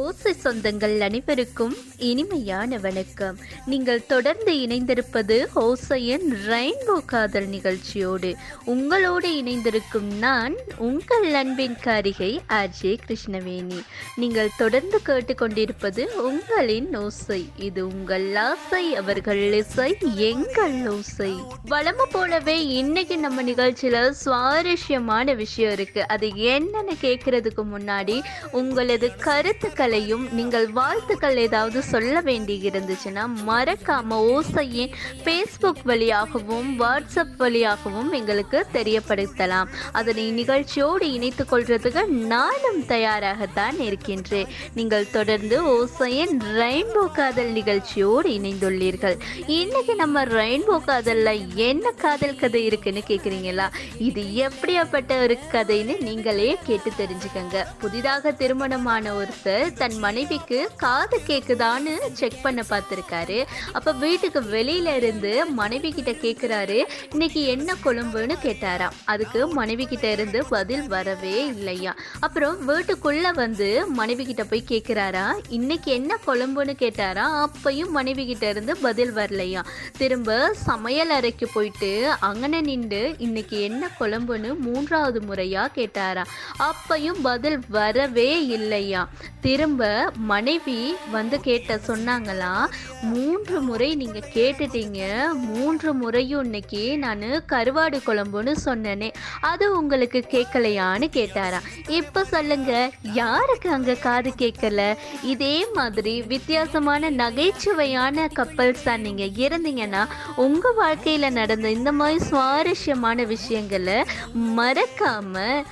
ஓசை சொந்தங்கள் அனைவருக்கும் இனிமையான வணக்கம் நீங்கள் தொடர்ந்து இணைந்திருப்பது ஓசையின் ரெயின்போ காதல் நிகழ்ச்சியோடு உங்களோடு இணைந்திருக்கும் நான் உங்கள் அன்பின் காரிகை ஆர்ஜே கிருஷ்ணவேணி நீங்கள் தொடர்ந்து கேட்டுக்கொண்டிருப்பது உங்களின் ஓசை இது உங்கள் ஆசை அவர்கள் இசை எங்கள் ஓசை வளம போலவே இன்னைக்கு நம்ம நிகழ்ச்சியில சுவாரஸ்யமான விஷயம் இருக்கு அது என்னன்னு கேட்கறதுக்கு முன்னாடி உங்களது கருத்துக்களையும் நீங்கள் வாழ்த்துக்கள் ஏதாவது சொல்ல வேண்டி இருந்துச்சுன்னா மறக்காம ஓசையின் ஃபேஸ்புக் வழியாகவும் வாட்ஸ்அப் வழியாகவும் எங்களுக்கு தெரியப்படுத்தலாம் அதனை நிகழ்ச்சியோடு இணைத்துக் கொள்றதுக்கு நானும் தயாராகத்தான் இருக்கின்றேன் நீங்கள் தொடர்ந்து ஓசையின் ரெயின்போ காதல் நிகழ்ச்சியோடு இணைந்துள்ளீர்கள் இன்னைக்கு நம்ம ரெயின்போ காதல்ல என்ன காதல் கதை இருக்குன்னு கேக்குறீங்களா இது எப்படியாப்பட்ட ஒரு கதைன்னு நீங்களே கேட்டு தெரிஞ்சுக்கங்க புதிதாக திருமணமான ஒருத்தர் தன் மனைவிக்கு காது கேக்குதான்னு செக் பண்ண பார்த்துருக்காரு அப்ப வீட்டுக்கு வெளியில இருந்து மனைவி கிட்ட கேக்குறாரு இன்னைக்கு என்ன குழம்புன்னு கேட்டாராம் அதுக்கு மனைவி கிட்ட இருந்து பதில் வரவே இல்லையா அப்புறம் வீட்டுக்குள்ள வந்து மனைவி கிட்ட போய் கேக்குறாரா இன்னைக்கு என்ன குழம்புன்னு கேட்டாரா அப்பையும் மனைவி கிட்ட இருந்து பதில் வரலையா திரும்ப சமையல் அறைக்கு போயிட்டு அங்கன நின்று இன்னைக்கு என்ன குழம்புன்னு மூன்றாவது முறையா கேட்டாரா அப்பையும் பதில் வரவே இல்லையா திரும்ப மனைவி வந்து கேட்ட சொன்னாங்களா மூன்று முறை நீங்க கேட்டுட்டீங்க மூன்று முறையும் இன்னைக்கு நான் கருவாடு குழம்புன்னு சொன்னேனே அது உங்களுக்கு கேட்கலையான்னு கேட்டாரா இப்ப சொல்லுங்க யாருக்கு அங்க காது கேட்கல இதே மாதிரி வித்தியாசமான நகைச்சுவையான கப்பல்ஸ் தான் நீங்க இருந்தீங்கன்னா உங்க வாழ்க்கையில நடந்த இந்த மாதிரி சுவாரஸ்யமான விஷயங்களை மறக்காம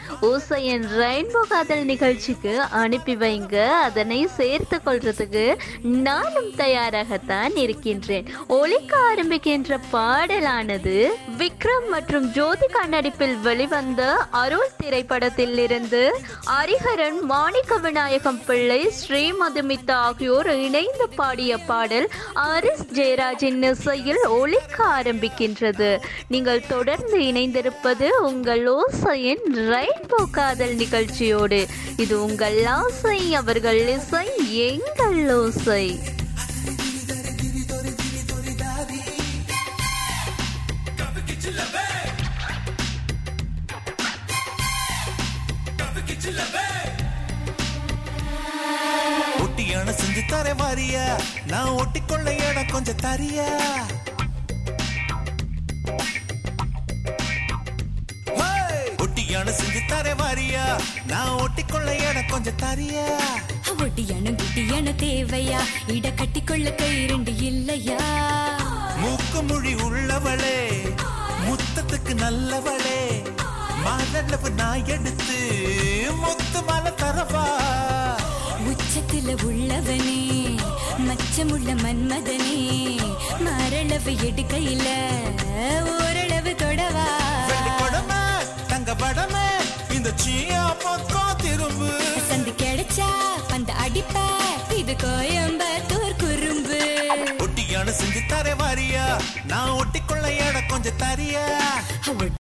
ஓசையன் ரெயின்போ காதல் நிகழ்ச்சிக்கு அனுப்பி வைங்க அதனை சேர்த்து கொள்றதுக்கு நானும் தயாராகத்தான் இருக்கின்றேன் ஒலிக்க ஆரம்பிக்கின்ற பாடலானது விக்ரம் மற்றும் ஜோதிகா நடிப்பில் வெளிவந்த அருள் திரைப்படத்தில் இருந்து ஹரிஹரன் மாணிக்க விநாயகம் பிள்ளை ஸ்ரீமதுமிதா ஆகியோர் இணைந்து பாடிய பாடல் அரிஸ் ஜெயராஜின் இசையில் ஒலிக்க ஆரம்பிக்கின்றது நீங்கள் தொடர்ந்து இணைந்திருப்பது உங்கள் ஓசையின் ரெயின்போ காதல் நிகழ்ச்சியோடு இது உங்கள் ஆசை அவர்கள் இசை எங்கள் ஓசை ஒட்டியான செஞ்சு தர வாரியா நான் ஒட்டிக்கொள்ள இடம் கொஞ்சம் தரியா ஹேய்! ஒட்டியான செஞ்சு தர வாரியா நான் ஒட்டிக்கொள்ள இடம் கொஞ்சம் தரியா ஒட்டியான குட்டியான தேவையா இட கட்டிக்கொள்ள கை ரெண்டு இல்லையா மூக்கு மொழி உள்ளவளே முத்தத்துக்கு நல்லவளே மாலளவு நான் எடுத்து முத்து மலை தரவா உச்சத்துல உள்ளவனே மச்சமுள்ள மன்மதனே மரளவு எடுக்கையில ஓரளவு தொடவா வெள்ளி கொடமை தங்க படமே இந்த சீயா பக்கம் திரும்பு சந்து கிடைச்சா அந்த அடிப்ப இது கோயம்பத்தூர் குறும்பு ஒட்டியான செஞ்சு தர வாரியா நான் ஒட்டிக்கொள்ள இடம் கொஞ்சம் தரியா